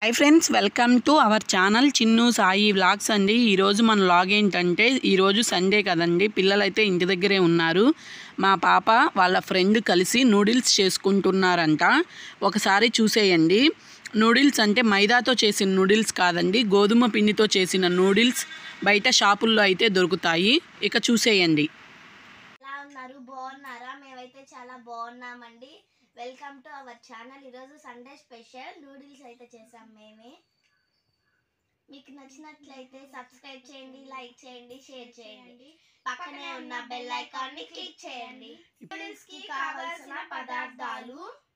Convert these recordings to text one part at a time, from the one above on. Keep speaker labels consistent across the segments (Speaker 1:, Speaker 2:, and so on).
Speaker 1: Hi friends welcome to our channel Chinnu Sai vlogs అండి ఈరోజు మన వ్లాగ్ ఏంటంటే ఈరోజు సండే కదండి పిల్లలైతే ఇంటి దగ్గరే ఉన్నారు మా పాప వాళ్ళ ఫ్రెండ్ కలిసి నూడిల్స్ చేసుకుంటున్నారంట ఒకసారి చూసేయండి నూడిల్స్ అంటే మైదాతో చేసిన నూడిల్స్ కాదండి గోధుమ పిండితో చేసిన నూడిల్స్ బయట షాపుల్లో అయితే దొరుకుతాయి ఇక చూసేయండి
Speaker 2: ఎలా ఉన్నారు బాగున్నారా మేమైతే చాలా బాగున్నామండి వెల్కమ్ టు అవర్ ఛానల్ ఈరోజు సండే స్పెషల్ నూడిల్స్ అయితే చేసాం మేమే మీకు నచ్చినట్లయితే సబ్స్క్రైబ్ చేయండి లైక్ చేయండి షేర్ చేయండి పక్కనే ఉన్న బెల్ ఐకాన్ ని క్లిక్ చేయండి నూడిల్స్ కి కావలసిన పదార్థాలు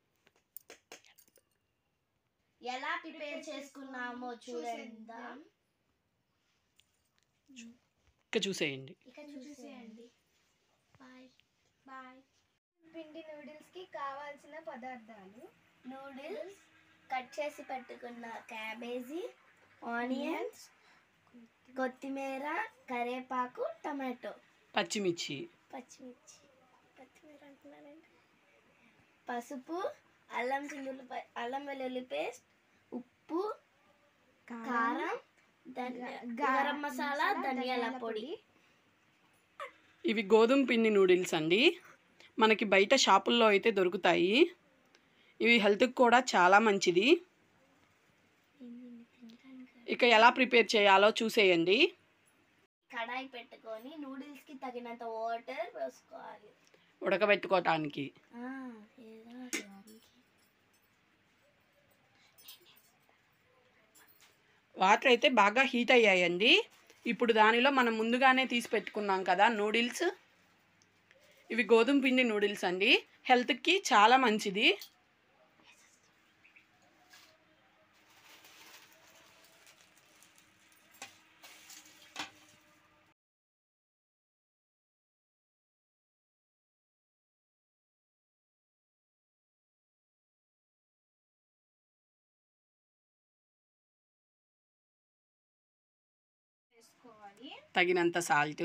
Speaker 2: ఎలా ప్రిపేర్ చేసుకున్నామో చూద్దాం
Speaker 1: ఇక చూసేయండి
Speaker 2: ఇక చూసేయండి బాయ్ బాయ్ పిండి నూడిల్స్ కి కావాల్సిన పదార్థాలు నూడిల్స్ కట్ చేసి పెట్టుకున్న క్యాబేజీ ఆనియన్స్ కొత్తిమీర కరేపాకు టమాటో
Speaker 1: పచ్చిమిర్చి
Speaker 2: పచ్చిమిర్చి కొత్తిమీర అంటున్నానండి పసుపు అల్లం చిల్లుల్లి అల్లం వెల్లుల్లి పేస్ట్ ఉప్పు కారం ధనియా గరం మసాలా ధనియాల పొడి
Speaker 1: ఇవి గోధుమ పిండి నూడిల్స్ అండి మనకి బయట షాపుల్లో అయితే దొరుకుతాయి ఇవి హెల్త్కి కూడా చాలా మంచిది ఇక ఎలా ప్రిపేర్ చేయాలో చూసేయండి
Speaker 2: కడాయి పెట్టుకొని నూడిల్స్ కి తగినంత వాటర్ పోసుకోవాలి
Speaker 1: ఉడకబెట్టుకోవటానికి
Speaker 2: ఏదో ఒక దానికి.
Speaker 1: వాటర్ అయితే బాగా హీట్ అయ్యాయండి ఇప్పుడు దానిలో మనం ముందుగానే తీసి పెట్టుకున్నాం కదా నూడిల్స్ ఇవి గోధుమ పిండి నూడిల్స్ అండి హెల్త్కి చాలా మంచిది
Speaker 2: వేసుకోవాలి
Speaker 1: తగినంత సాల్ట్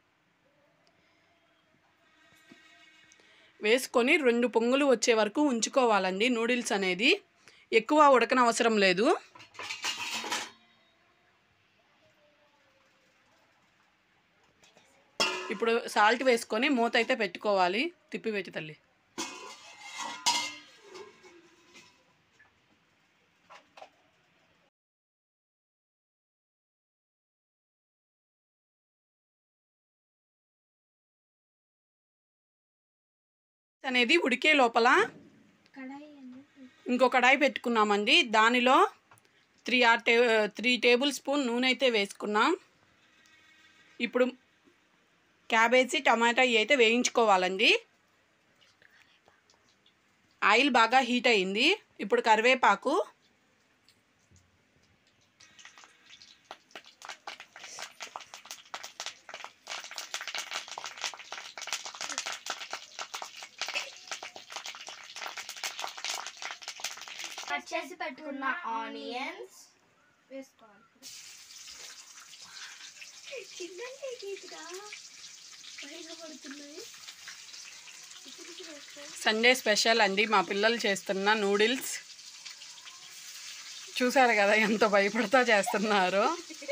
Speaker 1: వేసుకొని రెండు పొంగులు వచ్చే వరకు ఉంచుకోవాలండి నూడిల్స్ అనేది ఎక్కువ ఉడకనవసరం లేదు ఇప్పుడు సాల్ట్ వేసుకొని మూత అయితే పెట్టుకోవాలి తిప్పి పెట్టి తల్లి అనేది ఉడికే లోపల
Speaker 2: కడాయి
Speaker 1: ఇంకో కడాయి పెట్టుకున్నామండి దానిలో త్రీ ఆర్ టే త్రీ టేబుల్ స్పూన్ నూనె అయితే వేసుకున్నాం ఇప్పుడు క్యాబేజీ టమాటా ఇవి అయితే వేయించుకోవాలండి ఆయిల్ బాగా హీట్ అయింది ఇప్పుడు కరివేపాకు
Speaker 2: కట్ చేసి పెట్టుకున్న ఆనియన్స్ వేసుకోవాలి చిన్నంటే గీతగా పైగా పడుతున్నాయి
Speaker 1: సండే స్పెషల్ అండి మా పిల్లలు చేస్తున్న నూడిల్స్ చూసారు కదా ఎంత భయపడతా చేస్తున్నారో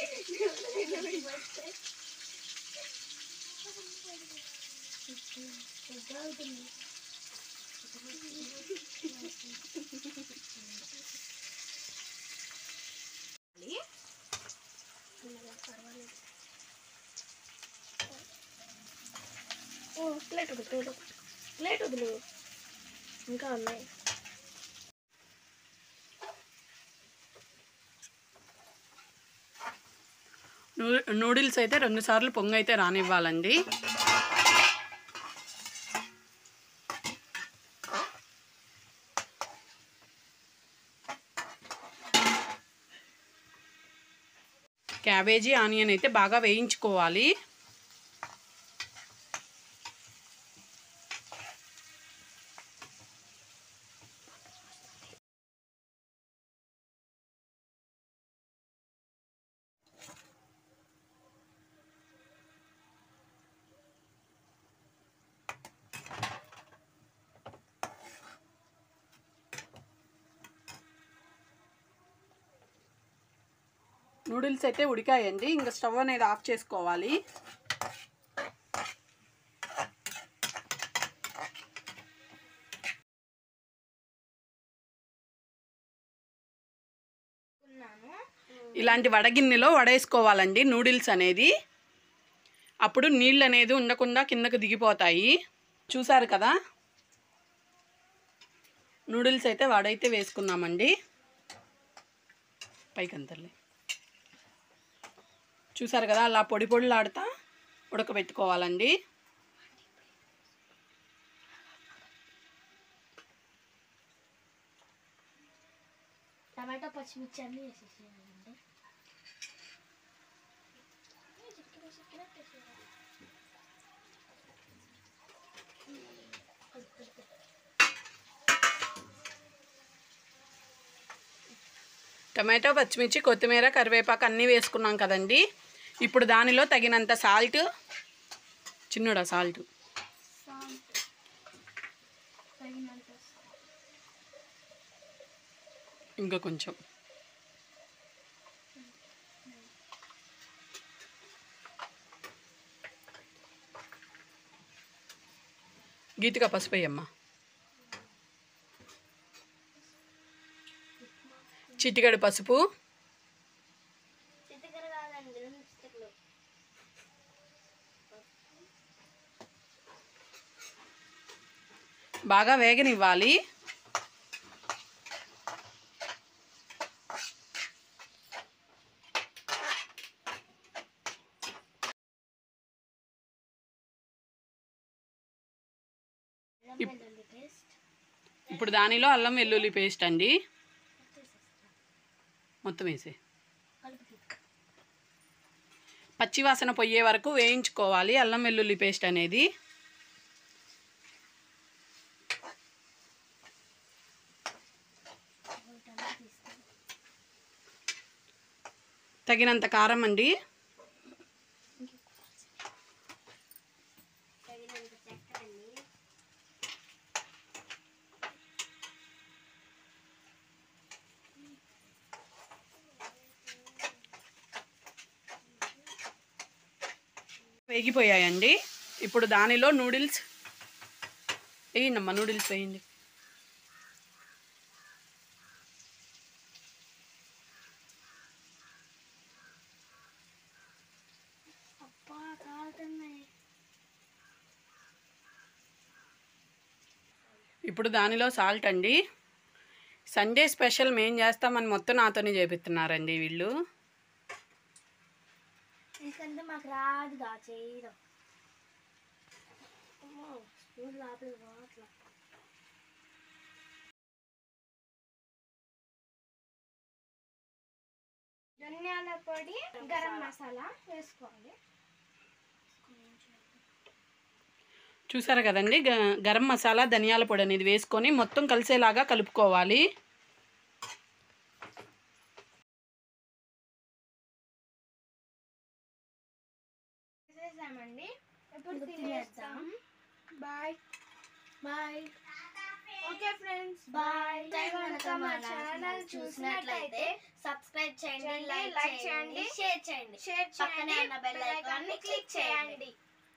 Speaker 2: ఓ ప్లేట్ వదులు ప్లేట్ వదులు ప్లేట్ వదులు ఇంకా ఉన్నాయి
Speaker 1: నూ- నూడిల్స్ అయితే రెండు సార్లు పొంగు అయితే రానివ్వాలండి క్యాబేజీ ఆనియన్ అయితే బాగా వేయించుకోవాలి నూడిల్స్ అయితే ఉడికాయండి ఇంకా స్టవ్ అనేది ఆఫ్ చేసుకోవాలి
Speaker 2: ఉన్నాను
Speaker 1: ఇలాంటి వడగిన్నెలో వడేసుకోవాలండి నూడిల్స్ అనేది అప్పుడు నీళ్ళు అనేది ఉండకుండా కిందకు దిగిపోతాయి చూసారు కదా నూడిల్స్ అయితే వడైతే వేసుకున్నామండి పైకి అంతలే చూసారు కదా అలా పొడి పొడిలాడుతా ఉడకబెట్టుకోవాలండి
Speaker 2: టమాటా పచ్చిమిర్చి అన్నీ వేసేసేయాలండి
Speaker 1: టమాటో పచ్చిమిర్చి కొత్తిమీర కరివేపాకు అన్నీ వేసుకున్నాం కదండి ఇప్పుడు దానిలో తగినంత సాల్ట్ చిన్నడా సాల్ట్
Speaker 2: సాల్ట్ తగినంత
Speaker 1: ఇంకా కొంచెం గీతిగా పసుపు వేయమ్మా చిటికెడు పసుపు
Speaker 2: చిటికర కాదండి రెండు చిటికలు
Speaker 1: బాగా వేగనివ్వాలి
Speaker 2: అల్లం వెల్లుల్లి పేస్ట్
Speaker 1: ఇప్పుడు దానిలో అల్లం వెల్లుల్లి పేస్ట్ అండి మొత్తం వేసే
Speaker 2: కలుపుకి
Speaker 1: పచ్చివాసన పోయే వరకు వేయించుకోవాలి అల్లం వెల్లుల్లి పేస్ట్ అనేది తగినంత కారం అండి
Speaker 2: తగినంత చక్కెర అండి
Speaker 1: వేగిపోయాయండి ఇప్పుడు దానిలో నూడిల్స్ వేయండమ్మా నూడిల్స్ వేయండి
Speaker 2: అబ్బా కాలుతున్నాయి
Speaker 1: ఇప్పుడు దానిలో సాల్ట్ అండి సండే స్పెషల్ మేం చేస్తామని మొత్తం నాతోనే చేపిస్తున్నారండి వీళ్ళు
Speaker 2: ఎందుకంటే మాకు రాదుగా చేయడం అమ్మో, స్పూన్ లోపల పోవట్లా ధనియాల పొడి గరం మసాలా వేసుకోవాలి
Speaker 1: చూసారు కదండి గ- గరం మసాలా ధనియాల పొడి అనేది వేసుకొని మొత్తం కలిసేలాగా కలుపుకోవాలి
Speaker 2: వేసేసామండి ఇప్పుడు తినేస్తాం bye bye okay friends bye కనుక మా ఛానల్ చూసినట్లయితే సబ్స్క్రైబ్ చేయండి లైక్ చేయండి షేర్ చేయండి షేర్ పక్కనే ఉన్న బెల్ ఐకాన్ ని క్లిక్ చేయండి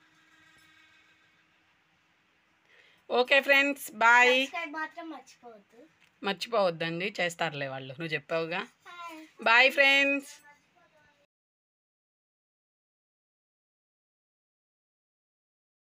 Speaker 1: ఓకే ఫ్రెండ్స్ బాయ్
Speaker 2: సబ్స్క్రైబ్ మాత్రం మర్చిపోవద్దు
Speaker 1: మర్చిపోవద్దండి చేస్తారులే వాళ్ళు నువ్వు చెప్పావుగా
Speaker 2: బాయ్
Speaker 1: బాయ్ ఫ్రెండ్స్